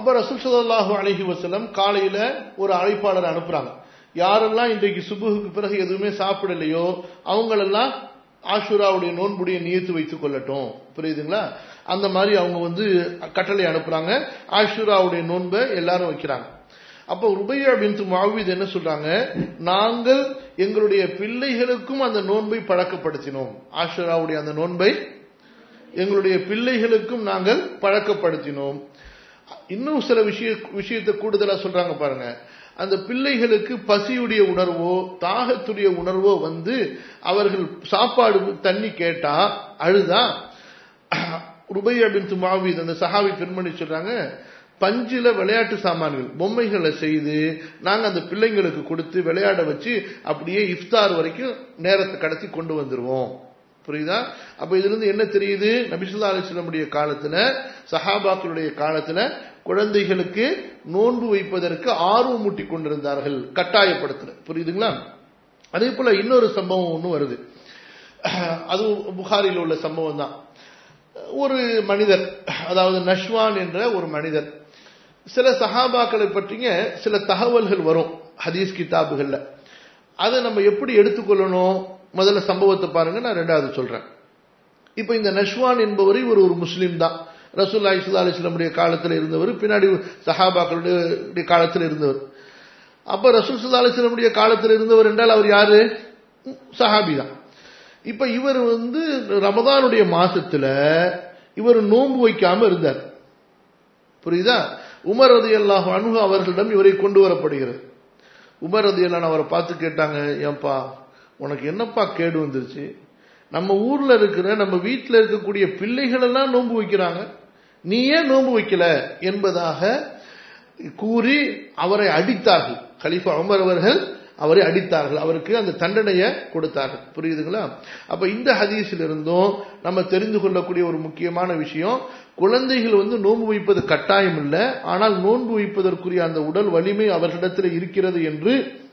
அப்ப ரசூல் ஸல்லல்லாஹு அலைஹி வஸல்லம் காலையில ஒரு அழைப்பாளர் அனுப்புறாங்க யாரெல்லாம் இன்றைக்கு சுபுகுக்கு பிறகு எதுவுமே சாப்பிடலையோ அவங்களெல்லாம் ஆஷுராவுடைய நோன்புடைய நியத்து வைத்துக் கொள்ளட்டும் புரியுதுங்களா அந்த மாதிரி அவங்க வந்து கட்டளை அனுப்புறாங்க ஆஷுராவுடைய நோன்பை எல்லாரும் வைக்கிறாங்க அப்போ ருபையா பின் மாவித் என்ன சொல்றாங்க நாங்கள் எங்களுடைய பிள்ளைகளுக்கும் அந்த நோன்பை பழக்கப்படுத்தினோம் ஆஷுராவுடைய அந்த நோன்பை எங்களுடைய பிள்ளைகளுக்கும் நாங்கள் பழக்கப்படுத்தினோம் இன்னும் சில விஷய விஷயத்தை கூடுதலா சொல்றாங்க பாருங்க அந்த பிள்ளைகளுக்கு பசியுடைய உணர்வோ தாகத்துடைய உணர்வோ வந்து அவர்கள் சாப்பாடு தண்ணி கேட்டா அழுதா ருபையா பின் மாவீத் அந்த சஹாவி பெண்மணி சொல்றாங்க பஞ்சில விளையாட்டு சாமான்கள் பொம்மைகளை செய்து நாங்க அந்த பிள்ளைங்களுக்கு கொடுத்து விளையாட வச்சு அப்படியே இஃப்தார் வரைக்கும் நேரத்தை கடத்தி கொண்டு வந்துருவோம் புரியுதா அப்ப இதுல இருந்து என்ன தெரியுது நபிசுல்லா அலிஸ்லமுடைய காலத்துல சஹாபாக்களுடைய காலத்துல குழந்தைகளுக்கு நோன்பு வைப்பதற்கு ஆர்வம் மூட்டி கொண்டிருந்தார்கள் கட்டாயப்படுத்தல புரியுதுங்களா அதே போல இன்னொரு சம்பவம் ஒன்று வருது அதுவும் புகாரில் உள்ள சம்பவம் தான் ஒரு மனிதர் அதாவது நஷ்வான் என்ற ஒரு மனிதர் சில சஹாபாக்களை பற்றிய சில தகவல்கள் வரும் ஹதீஸ் கிதாபுகள்ல அதை நம்ம எப்படி எடுத்துக்கொள்ளணும் முதல்ல சம்பவத்தை பாருங்க நான் ரெண்டாவது சொல்றேன் இப்ப இந்த நஷ்வான் என்பவர் இவர் ஒரு முஸ்லீம் தான் ரசூல்லா இஸ்லா அலிஸ்லமுடைய காலத்தில் இருந்தவர் பின்னாடி சஹாபாக்களுடைய காலத்தில் இருந்தவர் அப்ப ரசூல் சுல்லா அலிஸ்லமுடைய காலத்தில் இருந்தவர் என்றால் அவர் யாரு சஹாபி தான் இப்ப இவர் வந்து ரமதானுடைய மாசத்துல இவர் நோன்பு வைக்காம இருந்தார் புரியுதா உமர் ரதி அல்லாஹ் அணுகு அவர்களிடம் இவரை கொண்டு வரப்படுகிறது உமர் ரதி அல்லான் அவரை பார்த்து கேட்டாங்க ஏன்பா உனக்கு என்னப்பா கேடு வந்துருச்சு நம்ம ஊர்ல இருக்கிற நம்ம வீட்டில் இருக்கக்கூடிய பிள்ளைகள் எல்லாம் நோன்பு வைக்கிறாங்க நீ ஏன் நோன்பு வைக்கல என்பதாக கூறி அவரை அடித்தார்கள் கலிஃபா உமர் அவர்கள் அவரை அடித்தார்கள் அவருக்கு அந்த தண்டனையை கொடுத்தார்கள் புரியுதுங்களா அப்ப இந்த ஹதீஸில் இருந்தும் நம்ம தெரிந்து கொள்ளக்கூடிய ஒரு முக்கியமான விஷயம் குழந்தைகள் வந்து நோன்பு வைப்பது கட்டாயம் இல்லை ஆனால் நோன்பு வைப்பதற்குரிய அந்த உடல் வலிமை அவர்களிடத்தில் இருக்கிறது என்று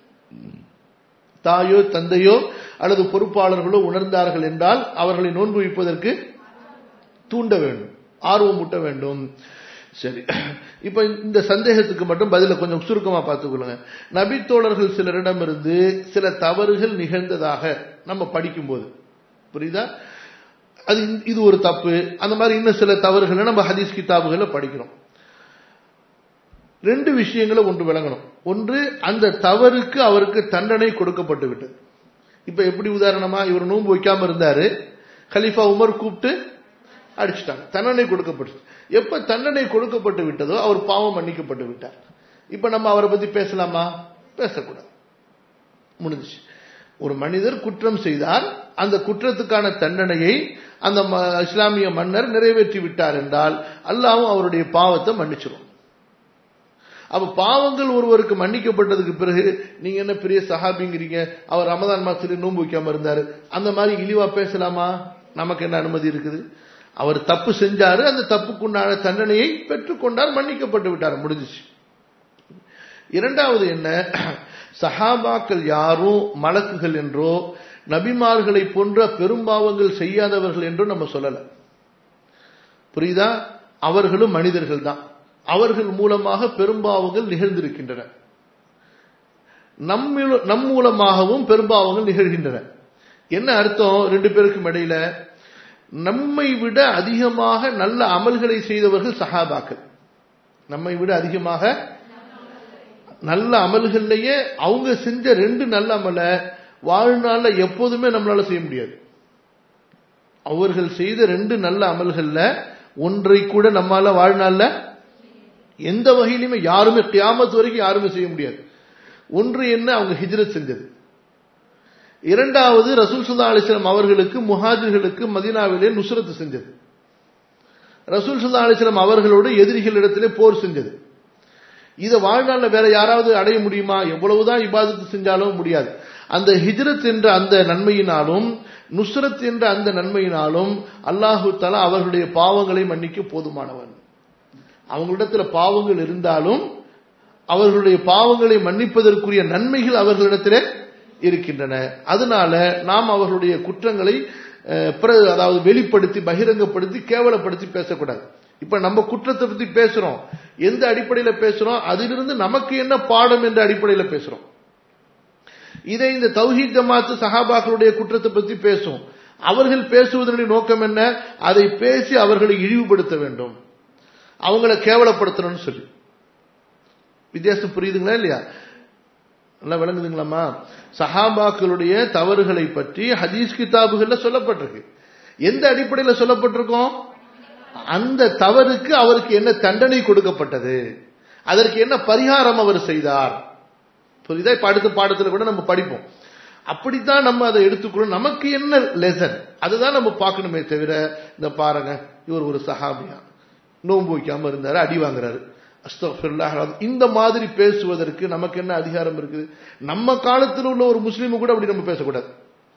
தாயோ தந்தையோ அல்லது பொறுப்பாளர்களோ உணர்ந்தார்கள் என்றால் அவர்களை நோன்பு வைப்பதற்கு தூண்ட வேண்டும் ஆர்வம் ஊட்ட வேண்டும் சரி இப்ப இந்த சந்தேகத்துக்கு மட்டும் பதில கொஞ்சம் சுருக்கமா பார்த்துக்கொள்ளுங்க நபித்தோழர்கள் சிலரிடமிருந்து சில தவறுகள் நிகழ்ந்ததாக நம்ம படிக்கும்போது புரியுதா அது இது ஒரு தப்பு அந்த மாதிரி இன்னும் சில தவறுகளை நம்ம ஹதீஸ் கிதாபுகளை படிக்கிறோம் ரெண்டு விஷயங்களை ஒன்று விளங்கணும் ஒன்று அந்த தவறுக்கு அவருக்கு தண்டனை கொடுக்கப்பட்டு விட்டது இப்ப எப்படி உதாரணமா இவர் நோன்பு வைக்காம இருந்தாரு கலிஃபா உமர் கூப்பிட்டு அடிச்சுட்டாங்க தண்டனை கொடுக்கப்பட்டு எப்ப தண்டனை கொடுக்கப்பட்டு விட்டதோ அவர் பாவம் மன்னிக்கப்பட்டு விட்டார் இப்ப நம்ம அவரை பத்தி பேசலாமா பேசக்கூடாது முடிஞ்சிச்சு ஒரு மனிதர் குற்றம் செய்தார் அந்த குற்றத்துக்கான தண்டனையை அந்த இஸ்லாமிய மன்னர் நிறைவேற்றி விட்டார் என்றால் அல்லாவும் அவருடைய பாவத்தை மன்னிச்சிடும் அப்ப பாவங்கள் ஒருவருக்கு மன்னிக்கப்பட்டதுக்கு பிறகு நீங்க என்ன பெரிய சஹாபிங்கிறீங்க அவர் ரமதான் மாசத்துல நோன்பு வைக்காம இருந்தாரு அந்த மாதிரி இழிவா பேசலாமா நமக்கு என்ன அனுமதி இருக்குது அவர் தப்பு செஞ்சாரு அந்த தப்புக்குண்டான தண்டனையை பெற்றுக்கொண்டார் மன்னிக்கப்பட்டு விட்டார் முடிஞ்சிச்சு இரண்டாவது என்ன சஹாபாக்கள் யாரும் மலக்குகள் என்றோ நபிமார்களை போன்ற பெரும்பாவங்கள் செய்யாதவர்கள் என்றோ நம்ம சொல்லல புரியுதா அவர்களும் மனிதர்கள் தான் அவர்கள் மூலமாக பெரும்பாவங்கள் நிகழ்ந்திருக்கின்றன நம் மூலமாகவும் பெரும்பாவங்கள் நிகழ்கின்றன என்ன அர்த்தம் ரெண்டு பேருக்கும் இடையில நம்மை விட அதிகமாக நல்ல அமல்களை செய்தவர்கள் சஹாபாக்கள் நம்மை விட அதிகமாக நல்ல அமல்கள்லயே அவங்க செஞ்ச ரெண்டு நல்ல அமலை வாழ்நாள்ல எப்போதுமே நம்மளால செய்ய முடியாது அவர்கள் செய்த ரெண்டு நல்ல அமல்கள்ல ஒன்றை கூட நம்மால வாழ்நாள்ல எந்த வகையிலுமே யாருமே கியாமத்து வரைக்கும் யாருமே செய்ய முடியாது ஒன்று என்ன அவங்க ஹிஜ்ரத் செஞ்சது இரண்டாவது ரசூல் சுல்லா அலிஸ்லாம் அவர்களுக்கு முஹாஜிர்களுக்கு மதினாவிலே நுஸ்ரத்து செஞ்சது ரசூல் சுல்லா அலிஸ்லாம் அவர்களோடு எதிரிகளிடத்திலே போர் செஞ்சது இதை வாழ்நாள்ல வேற யாராவது அடைய முடியுமா எவ்வளவுதான் இபாதத்து செஞ்சாலும் முடியாது அந்த ஹிஜ்ரத் என்ற அந்த நன்மையினாலும் நுஸ்ரத் என்ற அந்த நன்மையினாலும் அல்லாஹு தலா அவர்களுடைய பாவங்களை மன்னிக்க போதுமானவன் அவங்களிடத்துல பாவங்கள் இருந்தாலும் அவர்களுடைய பாவங்களை மன்னிப்பதற்குரிய நன்மைகள் அவர்களிடத்திலே இருக்கின்றன அதனால நாம் அவர்களுடைய குற்றங்களை அதாவது வெளிப்படுத்தி பகிரங்கப்படுத்தி கேவலப்படுத்தி பேசக்கூடாது இப்ப நம்ம குற்றத்தை பத்தி பேசுறோம் எந்த அடிப்படையில பேசுறோம் அதிலிருந்து நமக்கு என்ன பாடம் என்ற அடிப்படையில பேசுறோம் இதை இந்த தௌஹீத் ஜமாத்து சஹாபாக்களுடைய குற்றத்தை பத்தி பேசும் அவர்கள் பேசுவதனுடைய நோக்கம் என்ன அதை பேசி அவர்களை இழிவுபடுத்த வேண்டும் அவங்களை கேவலப்படுத்தணும்னு சொல்லி வித்தியாசம் புரியுதுங்களா இல்லையா நல்லா விளங்குதுங்களாமா சஹாபாக்களுடைய தவறுகளை பற்றி ஹதீஸ் கிதாபுகள்ல சொல்லப்பட்டிருக்கு எந்த அடிப்படையில் சொல்லப்பட்டிருக்கோம் அந்த தவறுக்கு அவருக்கு என்ன தண்டனை கொடுக்கப்பட்டது அதற்கு என்ன பரிகாரம் அவர் செய்தார் புரியுதா இப்ப அடுத்த பாடத்துல கூட நம்ம படிப்போம் அப்படித்தான் நம்ம அதை எடுத்துக்கணும் நமக்கு என்ன லெசன் அதுதான் நம்ம பார்க்கணுமே தவிர இந்த பாருங்க இவர் ஒரு சஹாபியா நோன்பு வைக்காம இருந்தாரு அடி வாங்குறாரு அஸ்தஃபிருல்லாஹ் இந்த மாதிரி பேசுவதற்கு நமக்கு என்ன அதிகாரம் இருக்குது நம்ம காலத்தில் உள்ள ஒரு முஸ்லீமை கூட அப்படி நம்ம பேசக்கூடாது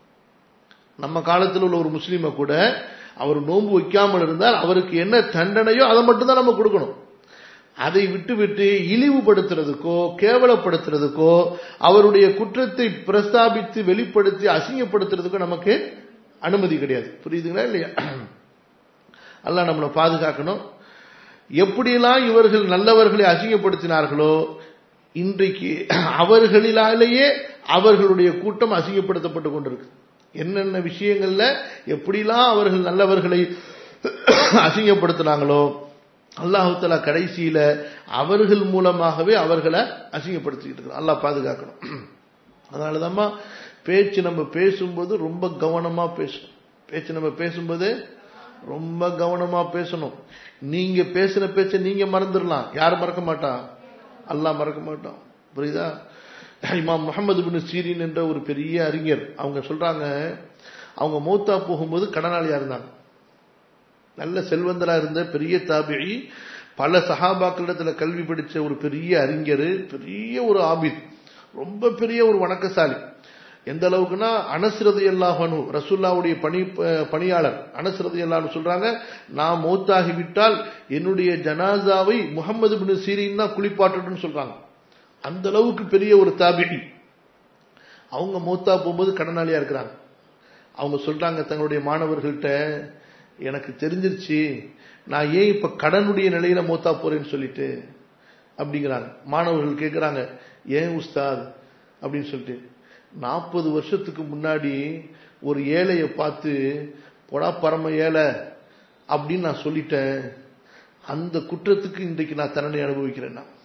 நம்ம காலத்தில் உள்ள ஒரு முஸ்லீமை கூட அவர் நோன்பு வைக்காமல் இருந்தால் அவருக்கு என்ன தண்டனையோ அதை மட்டும்தான் நம்ம கொடுக்கணும் அதை விட்டு விட்டு இழிவுபடுத்துறதுக்கோ கேவலப்படுத்துறதுக்கோ அவருடைய குற்றத்தை பிரஸ்தாபித்து வெளிப்படுத்தி அசிங்கப்படுத்துறதுக்கோ நமக்கு அனுமதி கிடையாது புரியுதுங்களா இல்லையா அல்லாஹ் நம்மளை பாதுகாக்கணும் எப்படியெல்லாம் இவர்கள் நல்லவர்களை அசிங்கப்படுத்தினார்களோ இன்றைக்கு அவர்களிலாலேயே அவர்களுடைய கூட்டம் அசிங்கப்படுத்தப்பட்டு கொண்டிருக்கு என்னென்ன விஷயங்கள்ல எப்படிலாம் அவர்கள் நல்லவர்களை அசிங்கப்படுத்தினாங்களோ அல்லாஹு தலா கடைசியில அவர்கள் மூலமாகவே அவர்களை அசிங்கப்படுத்திக்கிட்டு இருக்கிறோம் அல்லாஹ் பாதுகாக்கணும் அதனாலதாம்மா பேச்சு நம்ம பேசும்போது ரொம்ப கவனமா பேசணும் பேச்சு நம்ம பேசும்போது ரொம்ப கவனமா பேசணும் நீங்க பேசுன பேச்ச நீங்க மறந்துடலாம் யார் மறக்க மாட்டான் அல்லாஹ் மறக்க மாட்டான் புரியுதா இமாம் முகமது பின் சீரின் என்ற ஒரு பெரிய அறிஞர் அவங்க சொல்றாங்க அவங்க மௌத்தா போகும்போது கடனாளியா இருந்தாங்க நல்ல செல்வந்தரா இருந்த பெரிய தாபிழி பல சஹாபாக்களிடத்துல கல்வி படிச்ச ஒரு பெரிய அறிஞர் பெரிய ஒரு ஆபித் ரொம்ப பெரிய ஒரு வணக்கசாலி எந்த அளவுக்குன்னா அனஸ்ரதி அல்லாஹனு ரசுல்லாவுடைய பணி பணியாளர் அனஸ்ரதி அல்லான்னு சொல்றாங்க நான் மௌத்தாகி விட்டால் என்னுடைய ஜனாசாவை முகமது பின் சீரின் தான் குளிப்பாட்டுன்னு சொல்றாங்க அந்த அளவுக்கு பெரிய ஒரு தாபிடி அவங்க மௌத்தா போகும்போது கடனாளியா இருக்கிறாங்க அவங்க சொல்றாங்க தங்களுடைய மாணவர்கள்ட்ட எனக்கு தெரிஞ்சிருச்சு நான் ஏன் இப்ப கடனுடைய நிலையில மூத்தா போறேன்னு சொல்லிட்டு அப்படிங்கிறாங்க மாணவர்கள் கேட்கிறாங்க ஏன் உஸ்தாத் அப்படின்னு சொல்லிட்டு நாற்பது வருஷத்துக்கு முன்னாடி ஒரு ஏழையை பார்த்து பொடா பரம ஏழை அப்படின்னு நான் சொல்லிட்டேன் அந்த குற்றத்துக்கு இன்றைக்கு நான் தண்டனை அனுபவிக்கிறேன் நான்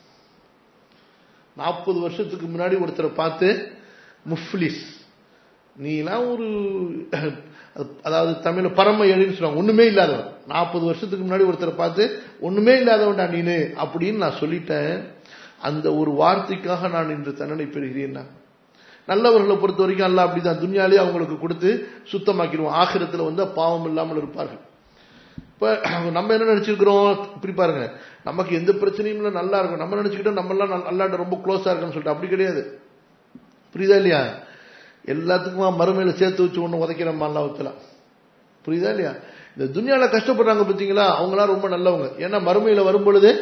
நாற்பது வருஷத்துக்கு முன்னாடி ஒருத்தரை பார்த்து முஃப்லிஸ் நீலாம் ஒரு அதாவது தமிழ் பரம ஏழின்னு சொல்லுவாங்க ஒண்ணுமே இல்லாதவன் நாற்பது வருஷத்துக்கு முன்னாடி ஒருத்தரை பார்த்து ஒண்ணுமே இல்லாதவன்டா நீனு அப்படின்னு நான் சொல்லிட்டேன் அந்த ஒரு வார்த்தைக்காக நான் இன்று தண்டனை பெறுகிறேன் நல்லவர்களை பொறுத்த வரைக்கும் அல்ல அப்படிதான் துன்யாலே அவங்களுக்கு கொடுத்து சுத்தமாக்கிடுவோம் ஆகிரத்தில் வந்து பாவம் இல்லாமல் இருப்பார்கள் இப்ப நம்ம என்ன நினைச்சிருக்கிறோம் இப்படி பாருங்க நமக்கு எந்த பிரச்சனையும் இல்லை நல்லா இருக்கும் நம்ம நினைச்சுக்கிட்டோம் நம்ம எல்லாம் அல்லாட்ட ரொம்ப க்ளோஸா இருக்குன்னு சொல்லிட்டு அப்படி கிடையாது புரியுதா இல்லையா எல்லாத்துக்குமா மறுமையில சேர்த்து வச்சு ஒண்ணு உதைக்கிறோம் அல்லாவத்துல புரியுதா இல்லையா இந்த துனியால கஷ்டப்படுறாங்க பார்த்தீங்களா அவங்களாம் ரொம்ப நல்லவங்க ஏன்னா மறுமையில வரும் பொழுது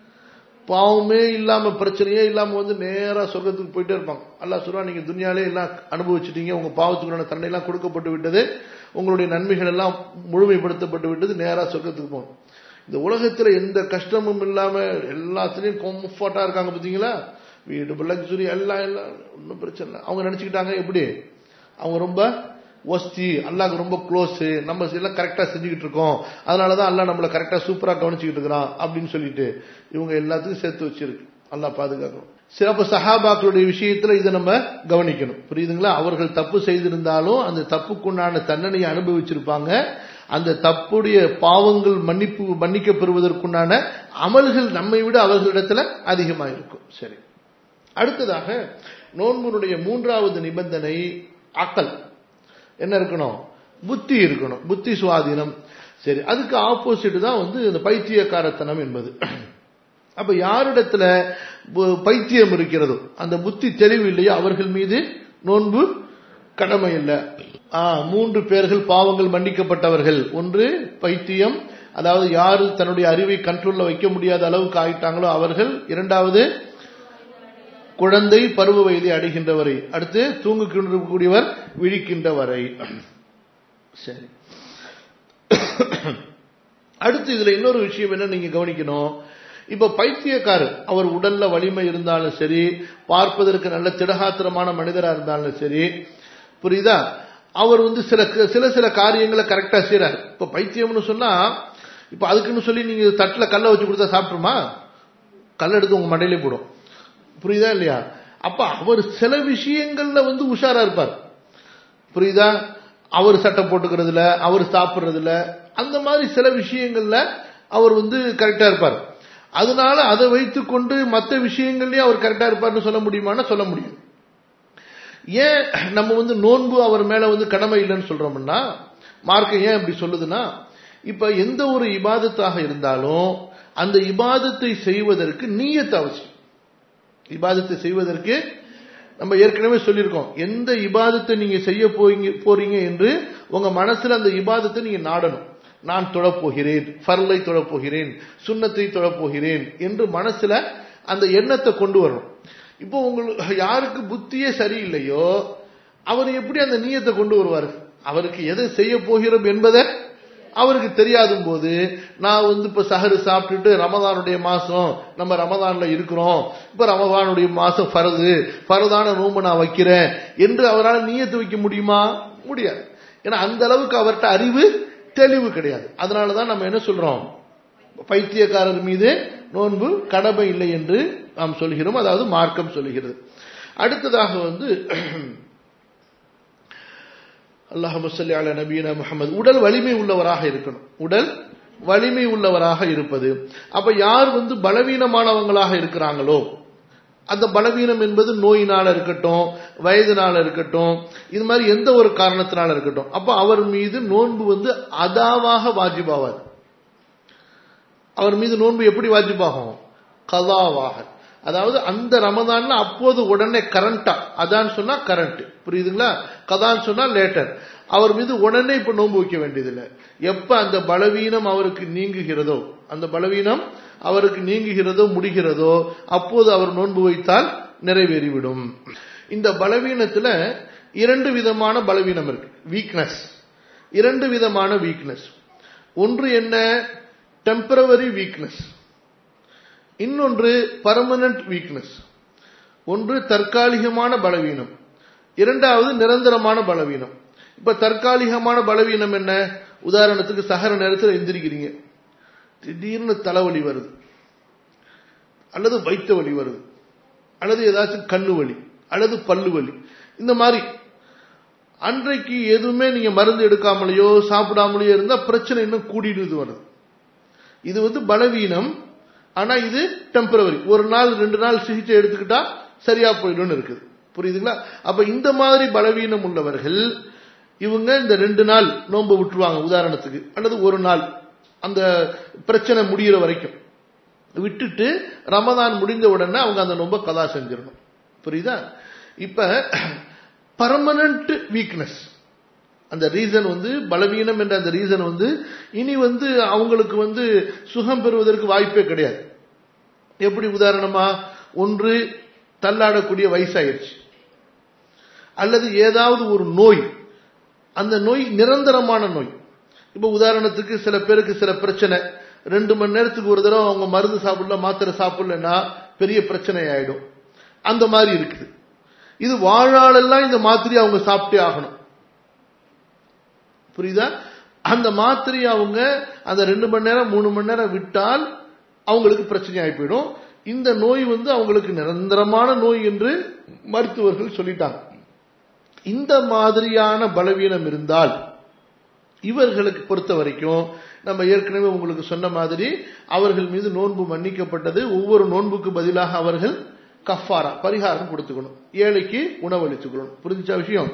பாவமே இல்லாம பிரச்சனையே இல்லாம வந்து நேரா சொர்க்கத்துக்கு போயிட்டே இருப்பாங்க அல்லா சொல்றா நீங்க துனியாலே எல்லாம் அனுபவிச்சிட்டீங்க உங்க பாவத்துக்குள்ள தண்டை எல்லாம் கொடுக்கப்பட்டு விட்டது உங்களுடைய நன்மைகள் எல்லாம் முழுமைப்படுத்தப்பட்டு விட்டது நேரா சொர்க்கத்துக்கு போகணும் இந்த உலகத்துல எந்த கஷ்டமும் இல்லாம எல்லாத்துலயும் கம்ஃபர்ட்டா இருக்காங்க பாத்தீங்களா வீடு லக்ஸுரி எல்லாம் எல்லாம் ஒன்றும் பிரச்சனை இல்லை அவங்க நினைச்சுக்கிட்டாங்க எப்படி அவங்க ரொம்ப ஒஸ்தி அல்லாக்கு ரொம்ப க்ளோஸ் நம்ம எல்லாம் கரெக்டா செஞ்சுக்கிட்டு இருக்கோம் அதனாலதான் அல்லா நம்மளை கரெக்டா சூப்பரா கவனிச்சுக்கிட்டு இருக்கிறான் அப்படின்னு சொல்லிட்டு இவங்க எல்லாத்துக்கும் சேர்த்து வச்சிருக்கு அல்லா பாதுகாக்கணும் சிறப்பு சஹாபாக்களுடைய விஷயத்துல இதை நம்ம கவனிக்கணும் புரியுதுங்களா அவர்கள் தப்பு செய்திருந்தாலும் அந்த தப்புக்குண்டான தண்டனையை அனுபவிச்சிருப்பாங்க அந்த தப்புடைய பாவங்கள் மன்னிப்பு மன்னிக்கப்படுவதற்குண்டான அமல்கள் நம்மை விட அவர்களிடத்துல அதிகமா இருக்கும் சரி அடுத்ததாக நோன்புனுடைய மூன்றாவது நிபந்தனை அக்கல் என்ன இருக்கணும் புத்தி இருக்கணும் புத்தி சுவாதீனம் சரி அதுக்கு ஆப்போசிட் தான் வந்து இந்த பைத்தியக்காரத்தனம் என்பது அப்ப யாரிடத்துல பைத்தியம் இருக்கிறதோ அந்த புத்தி தெளிவு இல்லையோ அவர்கள் மீது நோன்பு கடமை இல்லை மூன்று பேர்கள் பாவங்கள் மன்னிக்கப்பட்டவர்கள் ஒன்று பைத்தியம் அதாவது யாரு தன்னுடைய அறிவை கண்ட்ரோல்ல வைக்க முடியாத அளவுக்கு ஆயிட்டாங்களோ அவர்கள் இரண்டாவது குழந்தை பருவ வயதை அடைகின்றவரை அடுத்து தூங்குகின்றக்கூடியவர் விழிக்கின்ற வரை சரி அடுத்து இதுல இன்னொரு விஷயம் என்ன நீங்க கவனிக்கணும் இப்ப பைத்தியக்காரர் அவர் உடல்ல வலிமை இருந்தாலும் சரி பார்ப்பதற்கு நல்ல திடகாத்திரமான மனிதரா இருந்தாலும் சரி புரியுதா அவர் வந்து சில சில சில காரியங்களை கரெக்டா செய்யறாரு இப்ப பைத்தியம்னு சொன்னா இப்ப அதுக்குன்னு சொல்லி நீங்க தட்டுல கல்லை வச்சு கொடுத்தா சாப்பிட்டுருமா கல் எடுத்து உங்க மண்டையிலே போடும் புரியுதா இல்லையா அப்ப அவர் சில விஷயங்கள்ல வந்து உஷாரா இருப்பார் புரியுதா அவர் சட்டை போட்டுக்கிறதுல அவர் சாப்பிட்றதுல அந்த மாதிரி சில விஷயங்கள்ல அவர் வந்து கரெக்டா இருப்பார் அதனால அதை வைத்துக்கொண்டு மற்ற விஷயங்கள்லயும் அவர் கரெக்டா இருப்பார்னு சொல்ல முடியுமான்னா சொல்ல முடியும் ஏன் நம்ம வந்து நோன்பு அவர் மேல வந்து கடமை இல்லைன்னு சொல்றோம்னா மார்க்கம் ஏன் இப்படி சொல்லுதுன்னா இப்ப எந்த ஒரு இபாதத்தாக இருந்தாலும் அந்த இபாதத்தை செய்வதற்கு நீயத்து அவசியம் இபாதத்தை செய்வதற்கு நம்ம ஏற்கனவே சொல்லியிருக்கோம் எந்த இபாதத்தை நீங்க செய்ய போறீங்க போறீங்க என்று உங்க மனசுல அந்த இபாதத்தை நீங்க நாடணும் நான் தொழப்போகிறேன் ஃபர்லை தொழப்போகிறேன் சுண்ணத்தை தொழப்போகிறேன் என்று மனசுல அந்த எண்ணத்தை கொண்டு வரணும் இப்போ உங்களுக்கு யாருக்கு புத்தியே சரியில்லையோ அவர் எப்படி அந்த நீயத்தை கொண்டு வருவார் அவருக்கு எதை செய்ய போகிறோம் என்பதை அவருக்கு தெரியாதும் போது நான் வந்து இப்ப சஹரு சாப்பிட்டுட்டு ரமதானுடைய மாசம் நம்ம ரமதான்ல இருக்கிறோம் இப்ப ரமதானுடைய மாசம் ஃபரது ஃபரதான நோம்பு நான் வைக்கிறேன் என்று அவரால் நீயத்து வைக்க முடியுமா முடியாது ஏன்னா அந்த அளவுக்கு அவர்கிட்ட அறிவு தெளிவு கிடையாது அதனாலதான் நம்ம என்ன சொல்றோம் பைத்தியக்காரர் மீது நோன்பு கடமை இல்லை என்று நாம் சொல்கிறோம் அதாவது மார்க்கம் சொல்லுகிறது அடுத்ததாக வந்து அல்லாஹு சொல்லி அல நபீன முகமது உடல் வலிமை உள்ளவராக இருக்கணும் உடல் வலிமை உள்ளவராக இருப்பது அப்ப யார் வந்து பலவீனமானவங்களாக இருக்கிறாங்களோ அந்த பலவீனம் என்பது நோயினால இருக்கட்டும் வயதினால இருக்கட்டும் இது மாதிரி எந்த ஒரு காரணத்தினால இருக்கட்டும் அப்ப அவர் மீது நோன்பு வந்து அதாவாக வாஜிபாவாது அவர் மீது நோன்பு எப்படி வாஜிபாகும் கதாவாக அதாவது அந்த ரமதான்ல அப்போது உடனே கரண்டா அதான் சொன்னா கரண்ட் புரியுதுங்களா கதான் சொன்னா லேட்டர் அவர் மீது உடனே இப்ப நோன்பு வைக்க வேண்டியதில்லை எப்ப அந்த பலவீனம் அவருக்கு நீங்குகிறதோ அந்த பலவீனம் அவருக்கு நீங்குகிறதோ முடிகிறதோ அப்போது அவர் நோன்பு வைத்தால் நிறைவேறிவிடும் இந்த பலவீனத்துல இரண்டு விதமான பலவீனம் இருக்கு வீக்னஸ் இரண்டு விதமான வீக்னஸ் ஒன்று என்ன டெம்பரவரி வீக்னஸ் இன்னொன்று பர்மனன்ட் வீக்னஸ் ஒன்று தற்காலிகமான பலவீனம் இரண்டாவது நிரந்தரமான பலவீனம் இப்ப தற்காலிகமான பலவீனம் என்ன உதாரணத்துக்கு சகர நேரத்தில் எந்திரிக்கிறீங்க திடீர்னு தலைவலி வருது அல்லது வயிற்று வலி வருது அல்லது ஏதாச்சும் கண்ணு வலி அல்லது பல்லு வலி இந்த மாதிரி அன்றைக்கு எதுவுமே நீங்க மருந்து எடுக்காமலேயோ சாப்பிடாமலேயோ இருந்தா பிரச்சனை இன்னும் கூடிடுது வருது இது வந்து பலவீனம் ஆனா இது டெம்பரவரி ஒரு நாள் ரெண்டு நாள் சிகிச்சை எடுத்துக்கிட்டா சரியா போயிடும்னு இருக்குது புரியுதுங்களா அப்ப இந்த மாதிரி பலவீனம் உள்ளவர்கள் இவங்க இந்த ரெண்டு நாள் நோன்பு விட்டுருவாங்க உதாரணத்துக்கு அல்லது ஒரு நாள் அந்த பிரச்சனை முடிகிற வரைக்கும் விட்டுட்டு ரமதான் முடிந்த உடனே அவங்க அந்த நோன்பை கதா செஞ்சிடணும் புரியுதா இப்ப பர்மனன்ட் வீக்னஸ் அந்த ரீசன் வந்து பலவீனம் என்ற அந்த ரீசன் வந்து இனி வந்து அவங்களுக்கு வந்து சுகம் பெறுவதற்கு வாய்ப்பே கிடையாது எப்படி உதாரணமா ஒன்று தள்ளாடக்கூடிய வயசாயிருச்சு அல்லது ஏதாவது ஒரு நோய் அந்த நோய் நிரந்தரமான நோய் இப்ப உதாரணத்துக்கு சில பேருக்கு சில பிரச்சனை ரெண்டு மணி நேரத்துக்கு ஒரு தடவை அவங்க மருந்து சாப்பிடல மாத்திரை சாப்பிடலன்னா பெரிய பிரச்சனை ஆயிடும் அந்த மாதிரி இருக்குது இது வாழ்நாளெல்லாம் இந்த மாத்திரையை அவங்க சாப்பிட்டே ஆகணும் புரியுதா அந்த மாத்திரையை அவங்க அந்த ரெண்டு மணி நேரம் மூணு மணி நேரம் விட்டால் அவங்களுக்கு பிரச்சனை ஆகி போயிடும் இந்த நோய் வந்து அவங்களுக்கு நிரந்தரமான நோய் என்று மருத்துவர்கள் சொல்லிட்டாங்க இந்த மாதிரியான பலவீனம் இருந்தால் இவர்களுக்கு பொறுத்த வரைக்கும் நம்ம ஏற்கனவே உங்களுக்கு சொன்ன மாதிரி அவர்கள் மீது நோன்பு மன்னிக்கப்பட்டது ஒவ்வொரு நோன்புக்கு பதிலாக அவர்கள் கஃபாரா பரிகாரம் கொடுத்துக்கணும் ஏழைக்கு உணவளிச்சுக்கணும் புரிஞ்சுச்சா விஷயம்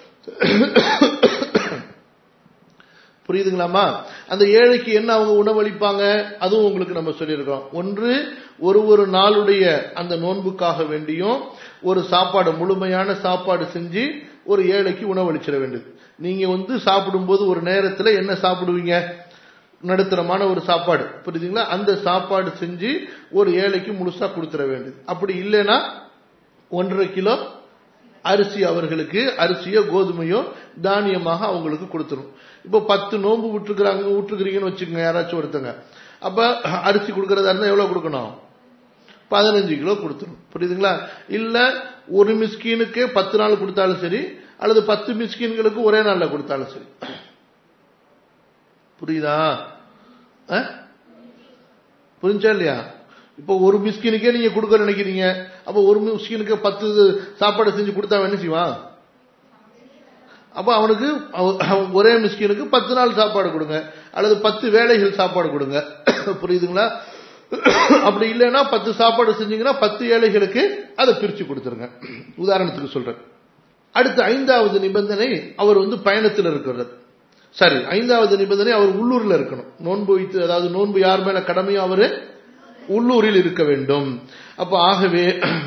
புரியுதுங்களாமா அந்த ஏழைக்கு என்ன அவங்க உணவளிப்பாங்க அதுவும் உங்களுக்கு நம்ம சொல்லியிருக்கோம் ஒன்று ஒரு ஒரு நாளுடைய அந்த நோன்புக்காக வேண்டியும் ஒரு சாப்பாடு முழுமையான சாப்பாடு செஞ்சு ஒரு ஏழைக்கு உணவளிச்சிட வேண்டியது நீங்க வந்து சாப்பிடும்போது ஒரு நேரத்துல என்ன சாப்பிடுவீங்க நடுத்தரமான ஒரு சாப்பாடு புரியுதுங்களா அந்த சாப்பாடு செஞ்சு ஒரு ஏழைக்கு முழுசா கொடுத்துட வேண்டியது அப்படி இல்லைன்னா ஒன்றரை கிலோ அரிசி அவர்களுக்கு அரிசியோ கோதுமையோ தானியமாக அவங்களுக்கு கொடுத்துரும் இப்போ பத்து நோன்பு விட்டுருக்குறாங்க விட்டுருக்கிறீங்கன்னு வச்சுக்கோங்க யாராச்சும் ஒருத்தங்க அப்ப அரிசி கொடுக்கறதா இருந்தா எவ்வளவு கொடுக்கணும் பதினஞ்சு கிலோ கொடுத்துரும் புரியுதுங்களா இல்ல ஒரு மிஸ்கீனுக்கு பத்து நாள் கொடுத்தாலும் சரி அல்லது பத்து மிஸ்கீன்களுக்கு ஒரே நாள்ல கொடுத்தாலும் சரி புரியுதா அஹ்? புரிஞ்சா இல்லையா இப்போ ஒரு மிஸ்கினுக்கே நீங்க கொடுக்க நினைக்கிறீங்க அப்போ ஒரு மிஸ்கினுக்கு பத்து சாப்பாடு செஞ்சு கொடுத்தா அவன் என்ன செய்வான் அப்ப அவனுக்கு அவ- அவன் ஒரே மிஸ்கினுக்கு பத்து நாள் சாப்பாடு கொடுங்க அல்லது பத்து வேளைகள் சாப்பாடு கொடுங்க புரியுதுங்களா அப்படி இல்லைன்னா பத்து சாப்பாடு செஞ்சீங்கன்னா பத்து ஏழைகளுக்கு அதை பிரிச்சு கொடுத்துருங்க உதாரணத்துக்கு சொல்றேன் அடுத்த ஐந்தாவது நிபந்தனை அவர் வந்து பயணத்தில் இருக்கிறது சரி ஐந்தாவது நிபந்தனை அவர் உள்ளூர்ல இருக்கணும் நோன்பு வைத்து அதாவது நோன்பு யார் மேல கடமையோ அவரு உள்ளூரில் இருக்க வேண்டும் அப்ப ஆகவே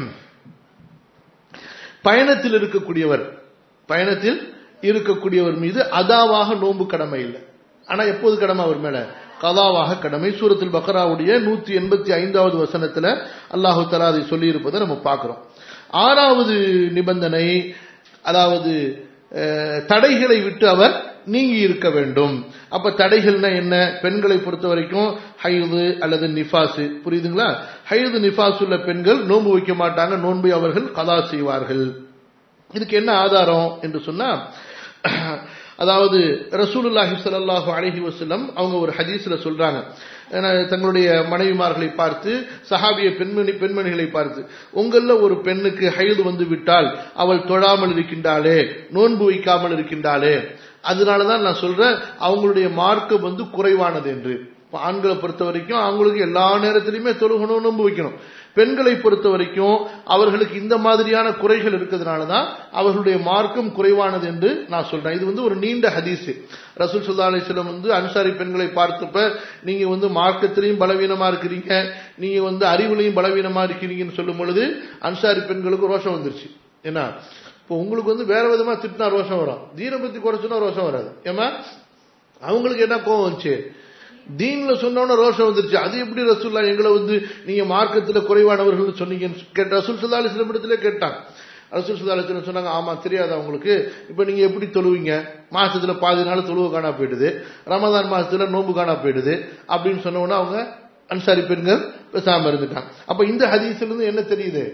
பயணத்தில் இருக்கக்கூடியவர் பயணத்தில் இருக்கக்கூடியவர் மீது அதாவாக நோன்பு கடமை இல்லை ஆனா எப்போது கடமை அவர் மேல கதாவாக கடமை சூரத்தில் பக்ராவுடைய நூத்தி எண்பத்தி ஐந்தாவது வசனத்துல அல்லாஹு தலா அதை சொல்லி இருப்பதை நம்ம பார்க்கிறோம் ஆறாவது நிபந்தனை அதாவது அஹ், தடைகளை விட்டு அவர் நீங்கி இருக்க வேண்டும் அப்ப தடைகள்னா என்ன பெண்களை பொறுத்த வரைக்கும் ஹைது அல்லது நிஃபாசு புரியுதுங்களா ஹைது நிஃபாஸ் உள்ள பெண்கள் நோன்பு வைக்க மாட்டாங்க நோன்பை அவர்கள் கதா செய்வார்கள் இதுக்கு என்ன ஆதாரம் என்று சொன்னா அதாவது ரசூலுல்லாஹி ஸல்லல்லாஹு அலைஹி வஸல்லம் அவங்க ஒரு ஹதீஸ்ல சொல்றாங்க ஏன்னா, தங்களுடைய மனைவிமார்களை பார்த்து சஹாபிய பெண்மணி பெண்மணிகளை பார்த்து உங்கள ஒரு பெண்ணுக்கு ஹைது வந்து விட்டால் அவள் தொழாமல் இருக்கின்றாளே நோன்பு வைக்காமல் இருக்கின்றாளே அதனாலதான் நான் சொல்றேன் அவங்களுடைய மார்க்கம் வந்து குறைவானது என்று இப்ப ஆண்களை பொறுத்த வரைக்கும் அவங்களுக்கு எல்லா நேரத்திலையுமே தொழுகணும் நோன்பு வைக்கணும் பெண்களை பொறுத்த வரைக்கும் அவர்களுக்கு இந்த மாதிரியான குறைகள் இருக்கிறதுனால தான் அவர்களுடைய மார்க்கம் குறைவானது என்று நான் சொல்றேன் இது வந்து ஒரு நீண்ட ஹதீஸ் ரசூல் சுல்லா அலிஸ்லம் வந்து அன்சாரி பெண்களை பார்த்தப்ப நீங்க வந்து மார்க்கத்திலையும் பலவீனமா இருக்கிறீங்க நீங்க வந்து அறிவுலையும் பலவீனமா இருக்கிறீங்கன்னு சொல்லும் பொழுது அன்சாரி பெண்களுக்கு ரோஷம் வந்துருச்சு என்ன இப்போ உங்களுக்கு வந்து வேற விதமா திட்டினா ரோஷம் வரும் தீனை பத்தி குறைச்சுன்னா ரோஷம் வராது ஏமா அவங்களுக்கு என்ன கோவம் வந்துச்சு தீன்ல சொன்னோன்னு ரோஷம் வந்துருச்சு அது எப்படி ரசூல்லா எங்களை வந்து நீங்க மார்க்கத்துல குறைவானவர்கள் சொன்னீங்கன்னு கேட்ட ரசூல் சல்லா அலிஸ்லம் இடத்துல கேட்டாங்க ரசூல் சல்லா அலிஸ்லம் சொன்னாங்க ஆமா தெரியாது அவங்களுக்கு இப்ப நீங்க எப்படி தொழுவீங்க மாசத்துல பாதி நாள் தொழுவு காணா போயிடுது ரமதான் மாசத்துல நோன்பு காணா போயிடுது அப்படின்னு சொன்ன உடனே அவங்க அன்சாரி பெண்கள் பேசாம இருந்துட்டாங்க அப்ப இந்த ஹதீஸ்ல இருந்து என்ன தெரியுது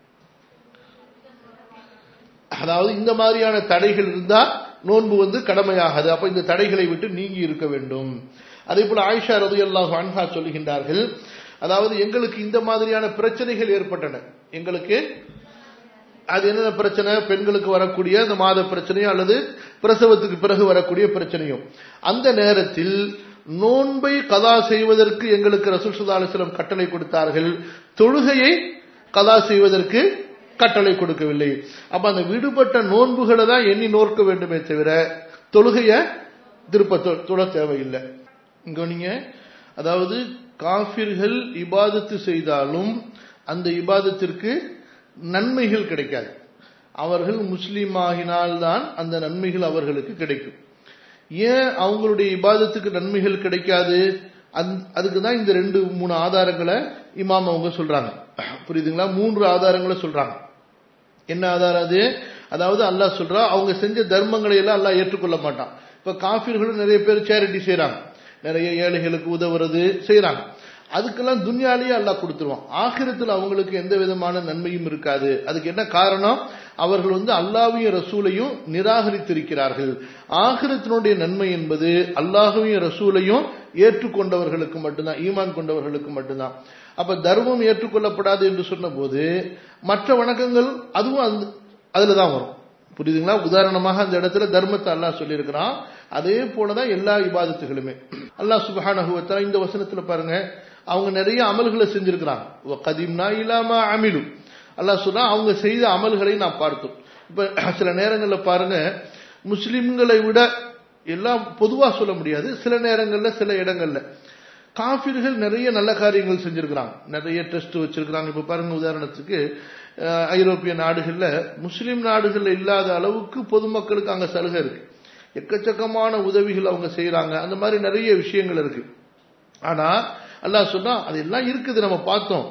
அதாவது இந்த மாதிரியான தடைகள் இருந்தா நோன்பு வந்து கடமையாகாது அப்ப இந்த தடைகளை விட்டு நீங்கி இருக்க வேண்டும் அதே போல ஆயிஷா ரது அல்லாஹ் அன்ஹா சொல்லுகின்றார்கள் அதாவது எங்களுக்கு இந்த மாதிரியான பிரச்சனைகள் ஏற்பட்டன எங்களுக்கு அது என்ன பிரச்சனை பெண்களுக்கு வரக்கூடிய அந்த மாத பிரச்சனையோ அல்லது பிரசவத்துக்கு பிறகு வரக்கூடிய பிரச்சனையோ அந்த நேரத்தில் நோன்பை கதா செய்வதற்கு எங்களுக்கு ரசூல் சுல்லா அலிஸ்லம் கட்டளை கொடுத்தார்கள் தொழுகையை கதா செய்வதற்கு கட்டளை கொடுக்கவில்லை அப்ப அந்த விடுபட்ட நோன்புகளை தான் எண்ணி நோக்க வேண்டுமே தவிர தொழுகைய திருப்ப தொ- தொழ தேவையில்லை இங்க நீங்க அதாவது காபிர்கள் இபாதத்து செய்தாலும் அந்த இபாதத்திற்கு நன்மைகள் கிடைக்காது அவர்கள் முஸ்லீம் ஆகினால்தான் அந்த நன்மைகள் அவர்களுக்கு கிடைக்கும் ஏன் அவங்களுடைய இபாதத்துக்கு நன்மைகள் கிடைக்காது அந்த- அதுக்கு தான் இந்த ரெண்டு மூணு ஆதாரங்களை இமாம் அவங்க சொல்றாங்க புரியுதுங்களா மூன்று ஆதாரங்களை சொல்றாங்க என்ன ஆதாரம் அது அதாவது அல்லாஹ் சொல்றா அவங்க செஞ்ச தர்மங்களை எல்லாம் அல்லாஹ் ஏற்றுக்கொள்ள மாட்டான் இப்ப காஃபிர்களும் நிறைய பேர் சேரிட்டி செய்றாங்க நிறைய ஏழைகளுக்கு உதவுறது செய்றாங்க அதுக்கெல்லாம் துன்யாலேயே அல்லாஹ் கொடுத்துருவான் ஆகிரத்தில் அவங்களுக்கு எந்த விதமான நன்மையும் இருக்காது அதுக்கு என்ன காரணம் அவர்கள் வந்து அல்லாஹ்வையும் ரசூலையும் நிராகரித்திருக்கிறார்கள் ஆகிரத்தினுடைய நன்மை என்பது அல்லாஹ்வையும் ரசூலையும் ஏற்றுக்கொண்டவர்களுக்கு மட்டும்தான் ஈமான் கொண்டவர்களுக்கு மட்டும்தான் அப்ப தர்மம் ஏற்றுக்கொள்ளப்படாது என்று சொன்னபோது மற்ற வணக்கங்கள் அதுவும் அந்த அதுல தான் வரும் புரியுதுங்களா உதாரணமாக அந்த இடத்துல தர்மத்தை அல்லாஹ் சொல்லியிருக்கிறான் அதே போலதான் எல்லா இபாதத்துகளுமே அல்லாஹ் சுப்ஹானஹு வ தஆலா இந்த வசனத்துல பாருங்க அவங்க நிறைய அமல்களை செஞ்சிருக்கிறாங்க வ கதிம்னா இலாமா அமிலு அல்லாஹ் சொன்னா அவங்க செய்த அமல்களை நான் பார்த்தோம் இப்ப சில நேரங்கள்ல பாருங்க முஸ்லிம்களை விட எல்லாம் பொதுவா சொல்ல முடியாது சில நேரங்கள்ல சில இடங்கள்ல காஃபிர்கள் நிறைய நல்ல காரியங்கள் செஞ்சிருக்கிறாங்க நிறைய டெஸ்ட் வச்சிருக்கிறாங்க இப்ப பாருங்க உதாரணத்துக்கு அஹ், ஐரோப்பிய நாடுகள்ல முஸ்லிம் நாடுகள்ல இல்லாத அளவுக்கு பொதுமக்களுக்கு அங்க சலுகை இருக்கு எக்கச்சக்கமான உதவிகள் அவங்க செய்யறாங்க அந்த மாதிரி நிறைய விஷயங்கள் இருக்கு ஆனா அல்லாஹ் சொன்னா அதெல்லாம் இருக்குது நம்ம பார்த்தோம்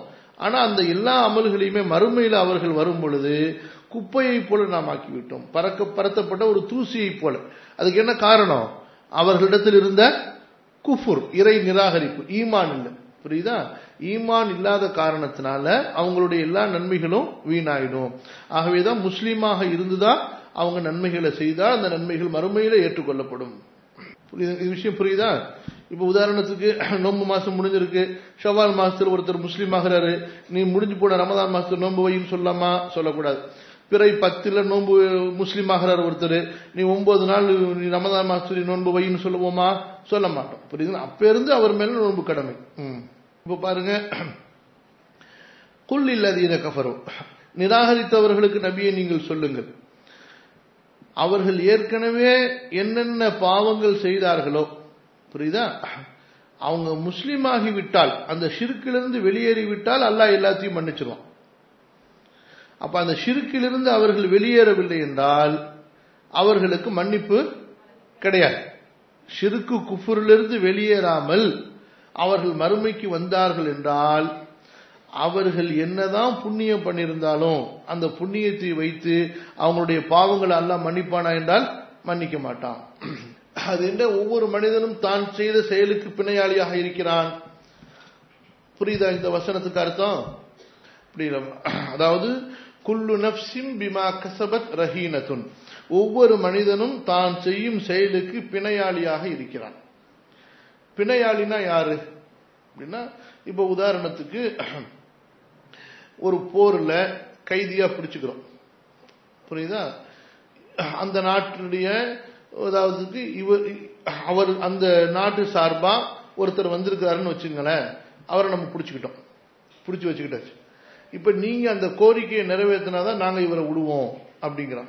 ஆனா அந்த எல்லா அமல்களையுமே மறுமையில் அவர்கள் வரும் பொழுது குப்பையை போல நாம் ஆக்கிவிட்டோம் பறக்க பரத்தப்பட்ட ஒரு தூசியை போல அதுக்கு என்ன காரணம் அவர்களிடத்தில் இருந்த குஃபுர் இறை நிராகரிப்பு ஈமான் இல்லை புரியுதா ஈமான் இல்லாத காரணத்தினால அவங்களுடைய எல்லா நன்மைகளும் வீணாயிடும் ஆகவேதான் முஸ்லீமாக இருந்துதான் அவங்க நன்மைகளை செய்தால் அந்த நன்மைகள் மறுமையில ஏற்றுக்கொள்ளப்படும் புரியுது இது விஷயம் புரியுதா இப்ப உதாரணத்துக்கு நோன்பு மாசம் முடிஞ்சிருக்கு ஷவால் மாசத்துல ஒருத்தர் முஸ்லீம் ஆகிறாரு நீ முடிஞ்சு போன ரமதான் மாசத்துல நோன்பு வைன்னு சொல்லலாமா சொல்லக்கூடாது பிறை பத்துல நோன்பு முஸ்லீம் ஆகிறார் ஒருத்தர் நீ ஒன்பது நாள் நீ ரமதான் மாசத்துல நோன்பு வைன்னு சொல்லுவோமா சொல்ல மாட்டோம் புரியுதுங்களா அப்ப இருந்து அவர் மேல நோன்பு கடமை ம். இப்ப பாருங்க குல் இல்லதீன கஃபரும் நிராகரித்தவர்களுக்கு நபியை நீங்கள் சொல்லுங்கள் அவர்கள் ஏற்கனவே என்னென்ன பாவங்கள் செய்தார்களோ புரியுதா அவங்க முஸ்லீம் ஆகிவிட்டால் அந்த ஷிருக்கிலிருந்து வெளியேறிவிட்டால் அல்லாஹ் எல்லாத்தையும் மன்னிச்சிருவான் அப்ப அந்த ஷிருக்கிலிருந்து அவர்கள் வெளியேறவில்லை என்றால் அவர்களுக்கு மன்னிப்பு கிடையாது ஷிருக்கு குஃபுரிலிருந்து வெளியேறாமல் அவர்கள் மறுமைக்கு வந்தார்கள் என்றால் அவர்கள் என்னதான் புண்ணியம் பண்ணியிருந்தாலும் அந்த புண்ணியத்தை வைத்து அவங்களுடைய பாவங்களை எல்லாம் மன்னிப்பானா என்றால் மன்னிக்க மாட்டான் அது என்ன ஒவ்வொரு மனிதனும் தான் செய்த செயலுக்கு பிணையாளியாக இருக்கிறான் புரியுதா இந்த வசனத்துக்கு அர்த்தம் புரியல அதாவது குல்லு நப்சிம் பிமா கசபத் ரஹீனத்துன் ஒவ்வொரு மனிதனும் தான் செய்யும் செயலுக்கு பிணையாளியாக இருக்கிறான் பிணையாளினா யாரு அப்படின்னா இப்ப உதாரணத்துக்கு ஒரு போர்ல கைதியா பிடிச்சுக்கிறோம் புரியுதா அந்த நாட்டினுடைய அதாவது இவர் அவர் அந்த நாட்டு சார்பா ஒருத்தர் வந்திருக்கிறாருன்னு வச்சுங்களேன் அவரை நம்ம பிடிச்சுக்கிட்டோம் பிடிச்சி வச்சுக்கிட்டாச்சு இப்ப நீங்க அந்த கோரிக்கையை நிறைவேற்றினாதான் நாங்க இவரை விடுவோம் அப்படிங்கிறோம்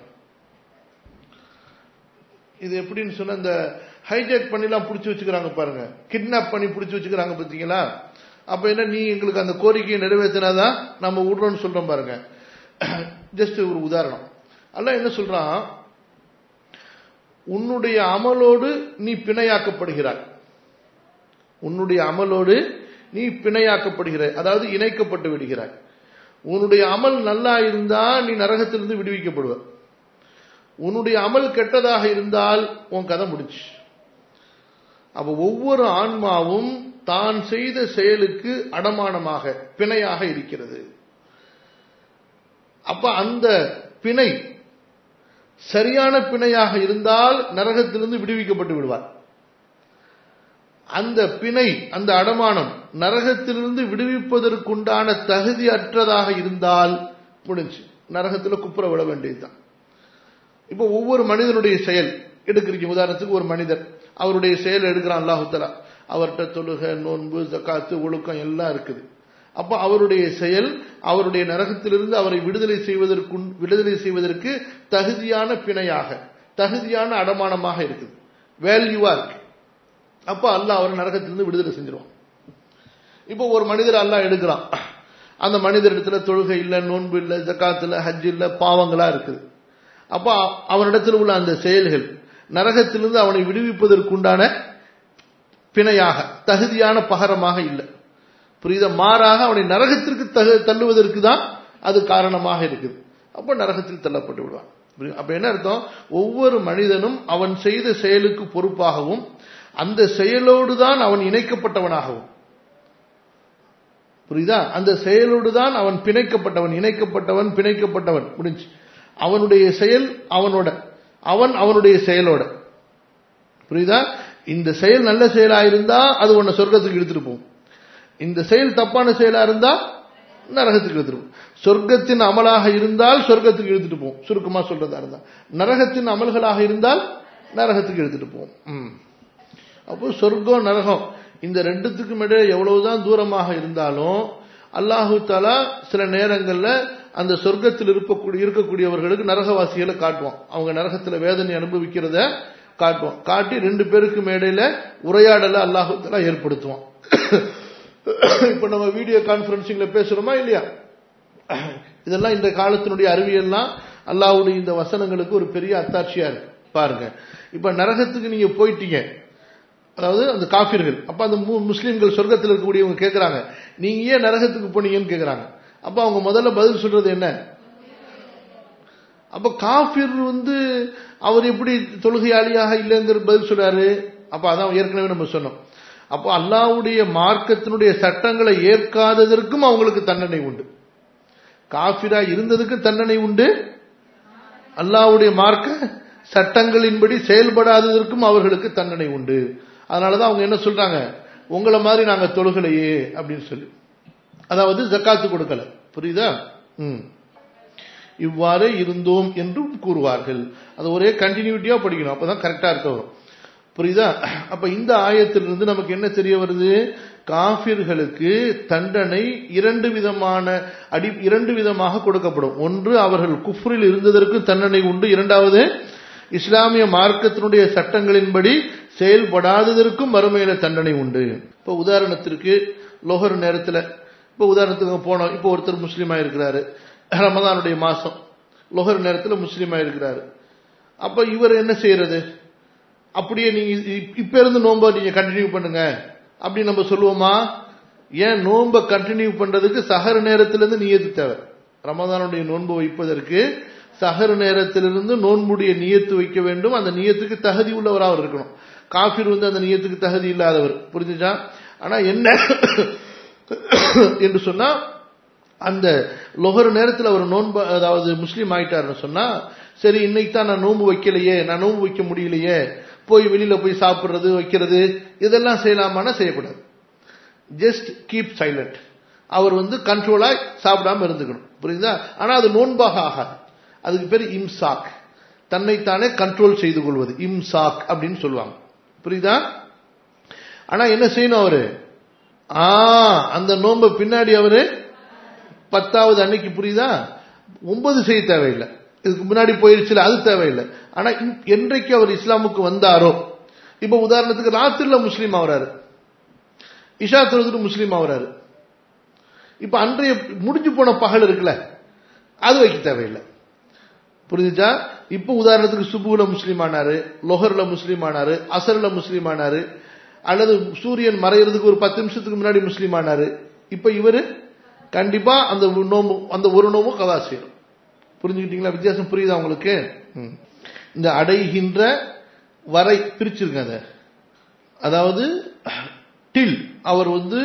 இது எப்படின்னு சொன்ன இந்த ஹைஜாக் பண்ணிலாம் பிடிச்சி வச்சுக்கிறாங்க பாருங்க கிட்னாப் பண்ணி பிடிச்சி வச்சுக்கிறாங்க பார்த்தீங்களா அப்ப என்ன நீ எங்களுக்கு அந்த கோரிக்கையை நிறைவேற்றினாதான் நம்ம விடுறோம்னு சொல்றோம் பாருங்க ஜஸ்ட் ஒரு உதாரணம் அல்ல என்ன சொல்றான் உன்னுடைய அமலோடு நீ பிணையாக்கப்படுகிறாய் உன்னுடைய அமலோடு நீ பிணையாக்கப்படுகிறாய் அதாவது இணைக்கப்பட்டு விடுகிறாய் உன்னுடைய அமல் நல்லா இருந்தா நீ நரகத்திலிருந்து விடுவிக்கப்படுவ உன்னுடைய அமல் கெட்டதாக இருந்தால் உன் கதை முடிச்சு அப்ப ஒவ்வொரு ஆன்மாவும் தான் செய்த செயலுக்கு அடமானமாக பிணையாக இருக்கிறது அப்ப அந்த பிணை சரியான பிணையாக இருந்தால் நரகத்திலிருந்து விடுவிக்கப்பட்டு விடுவார் அந்த பிணை அந்த அடமானம் நரகத்திலிருந்து விடுவிப்பதற்குண்டான தகுதி அற்றதாக இருந்தால் முடிஞ்சு நரகத்தில் குப்புற விட வேண்டியதுதான் இப்போ ஒவ்வொரு மனிதனுடைய செயல் எடுக்கிறீங்க உதாரணத்துக்கு ஒரு மனிதர் அவருடைய செயல் எடுக்கிறான் அல்லாஹுத்தலா அவர்கிட்ட தொழுகை நோன்பு ஜக்காத்து ஒழுக்கம் எல்லாம் இருக்குது அப்போ அவருடைய செயல் அவருடைய நரகத்திலிருந்து அவரை விடுதலை செய்வதற்கு விடுதலை செய்வதற்கு தகுதியான பிணையாக தகுதியான அடமானமாக இருக்குது வேல்யூவா இருக்கு அப்போ அல்லாஹ் அவரை நரகத்திலிருந்து விடுதலை செஞ்சிருவான் இப்போ ஒரு மனிதர் அல்லாஹ் எடுக்கிறான் அந்த மனிதரிடத்துல தொழுகை இல்லை நோன்பு இல்லை ஜக்காத்து இல்லை ஹஜ் இல்லை பாவங்களா இருக்குது அப்போ அவனிடத்தில் உள்ள அந்த செயல்கள் நரகத்திலிருந்து அவனை விடுவிப்பதற்குண்டான பிணையாக தகுதியான பகரமாக இல்லை புரியுத மாறாக அவனை நரகத்திற்கு தகு தள்ளுவதற்கு தான் அது காரணமாக இருக்குது அப்போ நரகத்தில் தள்ளப்பட்டு விடுவான் அப்ப என்ன அர்த்தம் ஒவ்வொரு மனிதனும் அவன் செய்த செயலுக்கு பொறுப்பாகவும் அந்த செயலோடு தான் அவன் இணைக்கப்பட்டவனாகவும் புரியுதா அந்த செயலோடு தான் அவன் பிணைக்கப்பட்டவன் இணைக்கப்பட்டவன் பிணைக்கப்பட்டவன் முடிஞ்சு அவனுடைய செயல் அவனோட அவன் அவனுடைய செயலோட புரியுதா இந்த செயல் நல்ல செயலா இருந்தா அது உன்னை சொர்க்கத்துக்கு எடுத்துட்டு போகும் இந்த செயல் தப்பான செயலா இருந்தா நரகத்துக்கு எடுத்துட்டு போகும் சொர்க்கத்தின் அமலாக இருந்தால் சொர்க்கத்துக்கு எடுத்துட்டு போகும் சுருக்கமா சொல்றதா இருந்தா நரகத்தின் அமல்களாக இருந்தால் நரகத்துக்கு எடுத்துட்டு போகும் அப்போ சொர்க்கம் நரகம் இந்த ரெண்டுத்துக்கும் இடையே எவ்வளவுதான் தூரமாக இருந்தாலும் அல்லாஹு தாலா சில நேரங்கள்ல அந்த சொர்க்கத்தில் இருக்கக்கூடிய இருக்கக்கூடியவர்களுக்கு நரகவாசிகளை காட்டுவான் அவங்க நரகத்துல வேதனை அனுபவிக்கிறத காட்டுவான் காட்டி ரெண்டு பேருக்கு மேடையில உரையாடலை அல்லாஹு தாலா ஏற்படுத்துவான் இப்ப நம்ம வீடியோ கான்பரன்சிங்ல பேசுறோமா இல்லையா இதெல்லாம் இந்த காலத்தினுடைய அறிவியல்லாம் அல்லாவுடைய இந்த வசனங்களுக்கு ஒரு பெரிய அத்தாட்சியா இருக்கு பாருங்க இப்ப நரகத்துக்கு நீங்க போயிட்டீங்க அதாவது அந்த காஃபிர்கள் அப்ப அந்த மு- முஸ்லிம்கள் சொர்க்கத்தில் இருக்கக்கூடியவங்க கேட்கறாங்க நீங்க ஏன் நரகத்துக்கு போனீங்கன்னு கேட்கறாங்க அப்ப அவங்க முதல்ல பதில் சொல்றது என்ன அப்ப காஃபிர் வந்து அவர் எப்படி தொழுகையாளியாக இல்லைங்கிற பதில் சொல்றாரு அப்ப அதான் ஏற்கனவே நம்ம சொன்னோம் அப்போ அல்லாஹ்வுடைய மார்க்கத்தினுடைய சட்டங்களை ஏற்காததற்கும் அவங்களுக்கு தண்டனை உண்டு காஃபிரா இருந்ததுக்கும் தண்டனை உண்டு அல்லாஹ்வுடைய மார்க்க சட்டங்களின்படி செயல்படாததற்கும் அவர்களுக்கு தண்டனை உண்டு அதனாலதான் அவங்க என்ன சொல்றாங்க உங்களை மாதிரி நாங்க தொழுகலையே அப்படின்னு சொல்லி அதாவது ஜக்காத்து கொடுக்கல புரியுதா ம் இவ்வாறே இருந்தோம் என்றும் கூறுவார்கள் அது ஒரே கண்டினியூட்டியா படிக்கணும் அப்பதான் கரெக்டா இருக்க வரும் புரியுதா அப்ப இந்த ஆயத்திலிருந்து நமக்கு என்ன தெரிய வருது காபிர்களுக்கு தண்டனை இரண்டு விதமான அடி இரண்டு விதமாக கொடுக்கப்படும் ஒன்று அவர்கள் குஃப்ரில் இருந்ததற்கு தண்டனை உண்டு இரண்டாவது இஸ்லாமிய மார்க்கத்தினுடைய சட்டங்களின்படி செயல்படாததற்கும் மறுமையில தண்டனை உண்டு இப்ப உதாரணத்திற்கு லோகர் நேரத்துல இப்ப உதாரணத்துக்கு அங்க போனோம் இப்ப ஒருத்தர் முஸ்லீமா இருக்கிறாரு ரமதானுடைய மாசம் லோகர் நேரத்துல முஸ்லீமா இருக்கிறாரு அப்ப இவர் என்ன செய்யறது அப்படியே நீங்க இ- இப்ப இருந்து நோம்ப நீங்க கண்டினியூ பண்ணுங்க அப்படின்னு நம்ம சொல்லுவோமா ஏன் நோம்ப கண்டினியூ பண்றதுக்கு சஹர் நேரத்திலிருந்து நியத்து தேவை ரமதானுடைய நோன்பு வைப்பதற்கு சஹர் நேரத்திலிருந்து நோன்புடைய நியத்து வைக்க வேண்டும் அந்த நியத்துக்கு தகுதி உள்ளவராக அவர் இருக்கணும் காஃபிர் வந்து அந்த நியத்துக்கு தகுதி இல்லாதவர் புரிஞ்சுச்சா ஆனா என்ன என்று சொன்னா அந்த லொஹர் நேரத்தில் அவர் நோன்பு அதாவது முஸ்லீம் ஆயிட்டாருன்னு சொன்னா சரி இன்னைக்கு தான் நான் நோன்பு வைக்கலையே நான் நோன்பு வைக்க முடியலையே போய் வெளியில போய் சாப்பிடுறது வைக்கிறது இதெல்லாம் செய்யலாமான்னா செய்யக்கூடாது ஜஸ்ட் கீப் சைலண்ட் அவர் வந்து கண்ட்ரோலா சாப்பிடாம இருந்துக்கணும் புரியுதா ஆனா அது நோன்பாக ஆகாது அதுக்கு பேர் இம்சாக் தன்னைத்தானே கண்ட்ரோல் செய்து கொள்வது இம்சாக் அப்படின்னு சொல்லுவாங்க புரியுதா ஆனா என்ன செய்யணும் அவரு ஆ அந்த நோன்பை பின்னாடி அவரு பத்தாவது அன்னைக்கு புரியுதா ஒன்பது செய்ய தேவையில்லை இதுக்கு முன்னாடி போயிருச்சுல அது தேவையில்லை ஆனா இன்- என்றைக்கு அவர் இஸ்லாமுக்கு வந்தாரோ இப்ப உதாரணத்துக்கு ராத்திரில முஸ்லீம் ஆகுறாரு இஷா தொழுதுட்டு முஸ்லீம் ஆகுறாரு இப்ப அன்றைய முடிஞ்சு போன பகல் இருக்குல்ல அது வைக்க தேவையில்லை புரிஞ்சுச்சா இப்ப உதாரணத்துக்கு சுபுல முஸ்லீம் ஆனாரு லொஹர்ல முஸ்லீம் ஆனாரு அசர்ல முஸ்லீம் ஆனாரு அல்லது சூரியன் மறையிறதுக்கு ஒரு பத்து நிமிஷத்துக்கு முன்னாடி முஸ்லீம் ஆனாரு இப்ப இவரு கண்டிப்பா அந்த நோம்பு அந்த ஒரு நோம்பும் கதா செய்யணும் புரிஞ்சுக்கிட்டீங்களா வித்தியாசம் புரியுதா உங்களுக்கு ம். இந்த அடைகின்ற வரை பிரிச்சிருங்க அதை அதாவது டில் அவர் வந்து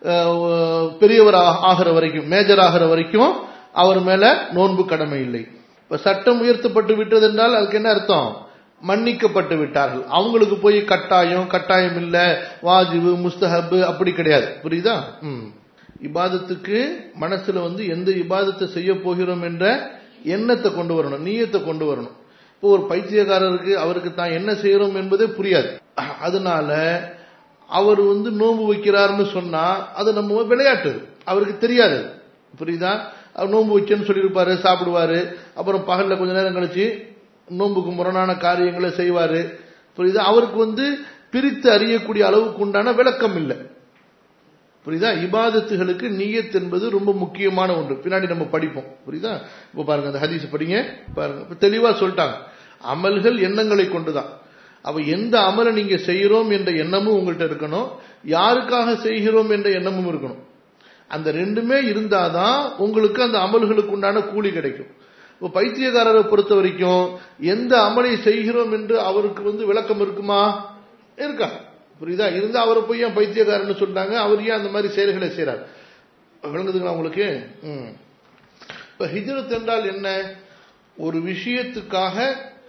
அஹ், பெரியவர் ஆ- ஆகிற வரைக்கும் மேஜர் ஆகிற வரைக்கும் அவர் மேல நோன்பு கடமை இல்லை இப்ப சட்டம் உயர்த்தப்பட்டு விட்டது என்றால் அதுக்கு என்ன அர்த்தம் மன்னிக்கப்பட்டு விட்டார்கள் அவங்களுக்கு போய் கட்டாயம் கட்டாயம் இல்ல வாஜிபு முஸ்தஹப் அப்படி கிடையாது புரியுதா ம் இபாதத்துக்கு மனசுல வந்து எந்த இபாதத்தை செய்ய போகிறோம் என்ற எண்ணத்தை கொண்டு வரணும் நீயத்தை கொண்டு வரணும் இப்போ ஒரு பைத்தியக்காரருக்கு அவருக்கு தான் என்ன செய்யறோம் என்பதே புரியாது அதனால அவர் வந்து நோன்பு வைக்கிறாருன்னு சொன்னா அது நம்ம விளையாட்டு அவருக்கு தெரியாது புரியுதா அவர் நோன்பு வைக்கன்னு சொல்லியிருப்பாரு சாப்பிடுவாரு அப்புறம் பகல்ல கொஞ்ச நேரம் கழிச்சு நோன்புக்கு முரணான காரியங்களை செய்வாரு புரியுதா அவருக்கு வந்து பிரித்து அறியக்கூடிய அளவுக்கு உண்டான விளக்கம் இல்லை புரியுதா இபாதத்துகளுக்கு நியத் என்பது ரொம்ப முக்கியமான ஒன்று பின்னாடி நம்ம படிப்போம் புரியுதா இப்ப பாருங்க அந்த ஹதீஸ் படிங்க பாருங்க இப்ப தெளிவா சொல்லிட்டாங்க அமல்கள் எண்ணங்களை கொண்டுதான் அப்ப எந்த அமலை நீங்க செய்கிறோம் என்ற எண்ணமும் உங்கள்கிட்ட இருக்கணும் யாருக்காக செய்கிறோம் என்ற எண்ணமும் இருக்கணும் அந்த ரெண்டுமே இருந்தாதான் உங்களுக்கு அந்த அமல்களுக்கு உண்டான கூலி கிடைக்கும் இப்போ பைத்தியக்காரரை பொறுத்த வரைக்கும் எந்த அமலை செய்கிறோம் என்று அவருக்கு வந்து விளக்கம் இருக்குமா இருக்கா புரியுதா இருந்தா அவரை போய் ஏன் பைத்தியக்காரன்னு சொல்றாங்க அவர் ஏன் அந்த மாதிரி செயல்களை செய்றார் விளங்குதுங்களா உங்களுக்கு ம். இப்ப ஹிஜ்ரத் என்றால் என்ன ஒரு விஷயத்துக்காக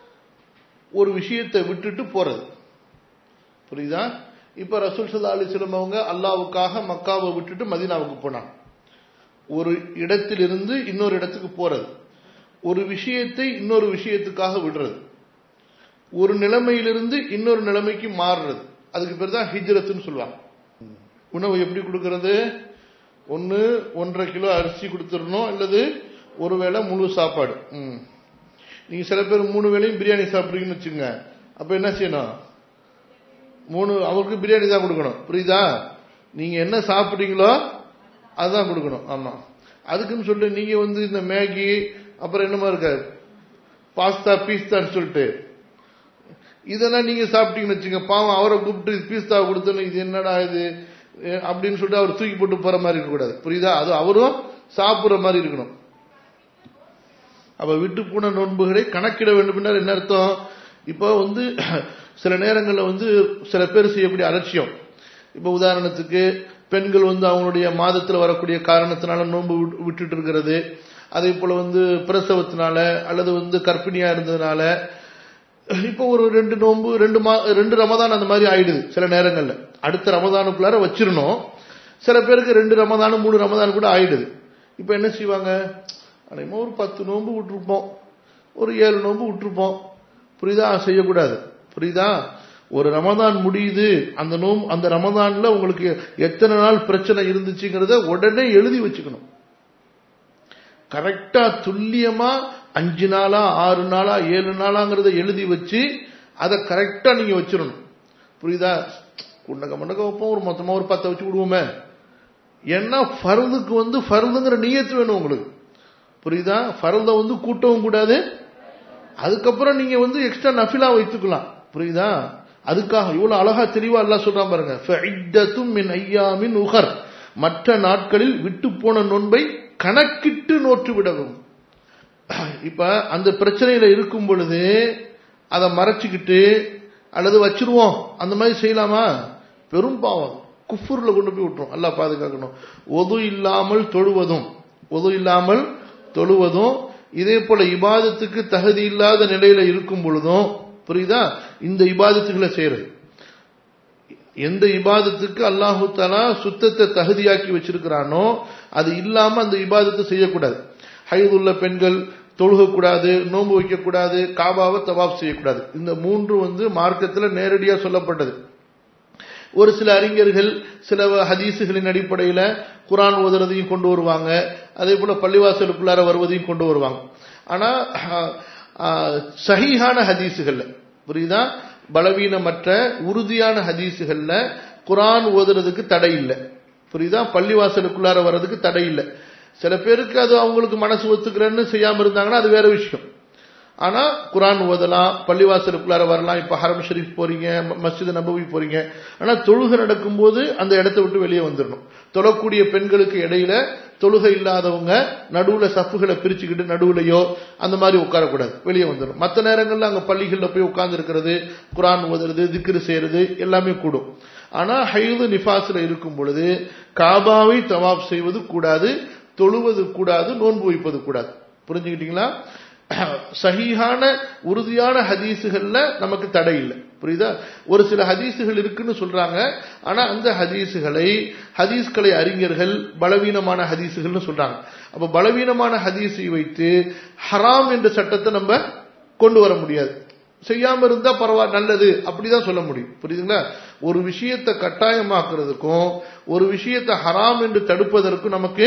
ஒரு விஷயத்தை விட்டுட்டு போறது புரியுதா இப்ப ரசூல் சல்லா அலிஸ்லம் அவங்க அல்லாவுக்காக மக்காவை விட்டுட்டு மதீனாவுக்கு போனாங்க ஒரு இடத்திலிருந்து இன்னொரு இடத்துக்கு போறது ஒரு விஷயத்தை இன்னொரு விஷயத்துக்காக விடுறது ஒரு நிலைமையிலிருந்து இன்னொரு நிலைமைக்கு மாறுறது அதுக்கு பேர் தான் ஹிஜ்ரத்துன்னு சொல்லுவாங்க உணவு எப்படி கொடுக்கறது ஒன்று ஒன்றரை கிலோ அரிசி கொடுத்துடணும் அல்லது ஒருவேளை முழு சாப்பாடு ம் நீங்க சில பேர் மூணு வேளையும் பிரியாணி சாப்பிடுறீங்கன்னு வச்சுங்க அப்ப என்ன செய்யணும் மூணு அவருக்கு பிரியாணி தான் கொடுக்கணும் புரியுதா நீங்க என்ன சாப்பிடுறீங்களோ அதுதான் கொடுக்கணும் ஆமா அதுக்குன்னு சொல்லிட்டு நீங்க வந்து இந்த மேகி அப்புறம் என்னமா இருக்காது பாஸ்தா பீஸ்தான்னு சொல்லிட்டு இதெல்லாம் நீங்க சாப்பிட்டீங்கன்னு வச்சுங்க பாவம் அவரை கூப்பிட்டு பீஸ்தா கொடுத்தோன்னு இது என்னடா இது அஹ் அப்படின்னு சொல்லிட்டு அவர் தூக்கி போட்டு போற மாதிரி இருக்கக்கூடாது புரியுதா அது அவரும் சாப்பிடுற மாதிரி இருக்கணும் அப்ப விட்டு போன நோன்புகளை கணக்கிட வேண்டும் என்றால் என்ன அர்த்தம் இப்போ வந்து சில நேரங்களில் வந்து சில பேர் செய்யக்கூடிய அலட்சியம் இப்போ உதாரணத்துக்கு பெண்கள் வந்து அவங்களுடைய மாதத்தில் வரக்கூடிய காரணத்தினால நோன்பு விட்டு- விட்டுட்டு இருக்கிறது அதே போல வந்து பிரசவத்தினால அல்லது வந்து கர்ப்பிணியா இருந்ததுனால இப்போ ஒரு ரெண்டு நோன்பு ரெண்டு மா ரெண்டு ரமதான் அந்த மாதிரி ஆயிடுது சில நேரங்கள்ல அடுத்த ரமதானுக்குள்ளார வச்சிரணும் சில பேருக்கு ரெண்டு ரமதானு மூணு ரமதான் கூட ஆயிடுது இப்போ என்ன செய்வாங்க அனைமா ஒரு பத்து நோன்பு விட்டுருப்போம் ஒரு ஏழு நோன்பு விட்டுருப்போம் புரியுதா செய்யக்கூடாது புரியுதா ஒரு ரமதான் முடியுது அந்த நோம்பு அந்த ரமதான்ல உங்களுக்கு எத்தனை நாள் பிரச்சனை இருந்துச்சுங்கிறத உடனே எழுதி வச்சுக்கணும் கரெக்டா துல்லியமா அஞ்சு நாளா ஆறு நாளா ஏழு நாளாங்கிறத எழுதி வச்சு அதை கரெக்டா நீங்க வச்சிடணும் புரியுதா குண்டக்க மண்டக்க வைப்போம் ஒரு மொத்தமா ஒரு பத்தை வச்சு விடுவோமே ஏன்னா ஃபர்துக்கு வந்து ஃபர்துங்கிற நியத்து வேணும் உங்களுக்கு புரியுதா ஃபர்தை வந்து கூட்டவும் கூடாது அதுக்கப்புறம் நீங்க வந்து எக்ஸ்ட்ரா நஃபிலா வைத்துக்கலாம் புரியுதா அதுக்காக இவ்வளவு அழகா தெளிவா எல்லாம் சொல்றான் பாருங்க ஃபஇத்தத்தும் மின் ஐயாமின் உகர் மற்ற நாட்களில் விட்டு போன நோன்பை கணக்கிட்டு நோற்று விடவும் இப்ப அந்த பிரச்சனையில இருக்கும் பொழுது அதை மறைச்சுக்கிட்டு அல்லது வச்சிருவோம் அந்த மாதிரி செய்யலாமா பெரும் பாவம் குஃபுர்ல கொண்டு போய் விட்டுரும் அல்லாஹ் பாதுகாக்கணும் ஒது இல்லாமல் தொழுவதும் ஒது இல்லாமல் தொழுவதும் இதே போல இபாதத்துக்கு தகுதி இல்லாத நிலையில இருக்கும் பொழுதும் புரியுதா இந்த இபாதத்துகளை செய்யறது எந்த இபாதத்துக்கு அல்லாஹு தாலா சுத்தத்தை தகுதியாக்கி வச்சிருக்கிறானோ அது இல்லாம அந்த இபாதத்தை செய்யக்கூடாது ஹைதுள்ள பெண்கள் தொழுகக்கூடாது நோன்பு வைக்கக்கூடாது காபாவை தவாப் செய்யக்கூடாது இந்த மூன்று வந்து மார்க்கத்தில் நேரடியா சொல்லப்பட்டது ஒரு சில அறிஞர்கள் சில ஹதீசுகளின் அடிப்படையில் குரான் ஓதுறதையும் கொண்டு வருவாங்க அதே போல பள்ளிவாசலுக்குள்ளார வருவதையும் கொண்டு வருவாங்க ஆனா அஹ், அஹ், சஹீஹான ஹதீசுகள்ல புரியுதா பலவீனமற்ற உறுதியான ஹதீசுகள்ல குரான் ஓதுறதுக்கு தடை இல்லை புரியுதா பள்ளிவாசலுக்குள்ளார வர்றதுக்கு தடை இல்லை சில பேருக்கு அது அவங்களுக்கு மனசு ஒத்துக்கிறேன்னு செய்யாம இருந்தாங்கன்னா அது வேற விஷயம் ஆனா குரான் ஓதலாம் பள்ளிவாசலுக்குள்ளார வரலாம் இப்ப ஹரம் ஷரீஃப் போறீங்க ம- மஸ்ஜித் நபவி போறீங்க ஆனா தொழுகை நடக்கும்போது அந்த இடத்தை விட்டு வெளியே வந்துடணும் தொழக்கூடிய பெண்களுக்கு இடையில தொழுகை இல்லாதவங்க நடுவுல சப்புகளை பிரிச்சுக்கிட்டு நடுவுலையோ அந்த மாதிரி உட்காரக்கூடாது வெளியே வந்துடும் மற்ற நேரங்கள்ல அங்க பள்ளிகள்ல போய் உட்கார்ந்து இருக்கிறது குரான் ஓதுறது திக்ரு செய்யறது எல்லாமே கூடும் ஆனா ஹைது நிஃபாஸ்ல இருக்கும் பொழுது காபாவை தவாப் செய்வது கூடாது தொழுவது கூடாது நோன்பு வைப்பது கூடாது புரிஞ்சுக்கிட்டீங்களா சஹீஹான உறுதியான ஹதீஸுகள்ல நமக்கு தடை இல்லை புரியுதா ஒரு சில ஹதீஸுகள் இருக்குன்னு சொல்றாங்க ஆனா அந்த ஹதீஸுகளை ஹதீஸ்களை அறிஞர்கள் பலவீனமான ஹதீஸுகள்னு சொல்றாங்க அப்ப பலவீனமான ஹதீஸை வைத்து ஹராம் என்ற சட்டத்தை நம்ம கொண்டு வர முடியாது செய்யாம இருந்தா பரவாயில்ல நல்லது அப்படிதான் சொல்ல முடியும் புரியுதுங்களா ஒரு விஷயத்தை கட்டாயமாக்குறதுக்கும் ஒரு விஷயத்தை ஹராம் என்று தடுப்பதற்கும் நமக்கு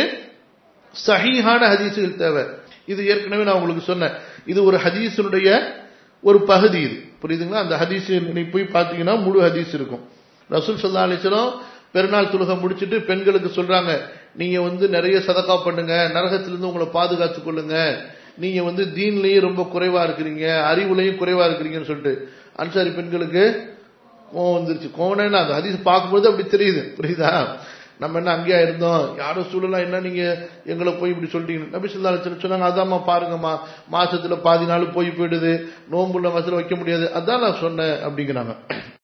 சஹீஹான ஹதீஸுகள் தேவை இது ஏற்கனவே நான் உங்களுக்கு சொன்னேன் இது ஒரு ஹதீஸினுடைய ஒரு பகுதி இது புரியுதுங்களா அந்த ஹதீஸ் நீ போய் பார்த்தீங்கன்னா முழு ஹதீஸ் இருக்கும் ரசூல் சல்லா அலிஸ்லாம் பெருநாள் தொழுகை முடிச்சிட்டு பெண்களுக்கு சொல்றாங்க நீங்க வந்து நிறைய சதக்கா பண்ணுங்க நரகத்திலிருந்து உங்களை பாதுகாத்துக் கொள்ளுங்க நீங்க வந்து தீன்லயும் ரொம்ப குறைவா இருக்கிறீங்க அறிவுலையும் குறைவா இருக்கிறீங்கன்னு சொல்லிட்டு அன்சாரி பெண்களுக்கு கோவம் வந்துருச்சு கோவம்னா அந்த ஹதீஸ் பார்க்கும்போது அப்படி தெரியுது புரியுதா நம்ம என்ன அங்கேயா இருந்தோம் யாரும் சூழலாம் என்ன நீங்க எங்களை போய் இப்படி சொல்லிட்டீங்க நபி சொல்லா சொன்னாங்க அதாம்மா பாருங்கம்மா மாசத்துல பாதி நாள் போய் போயிடுது நோம்புள்ள மாசத்துல வைக்க முடியாது அதான் நான் சொன்னேன் அப்படிங்கிறாங்க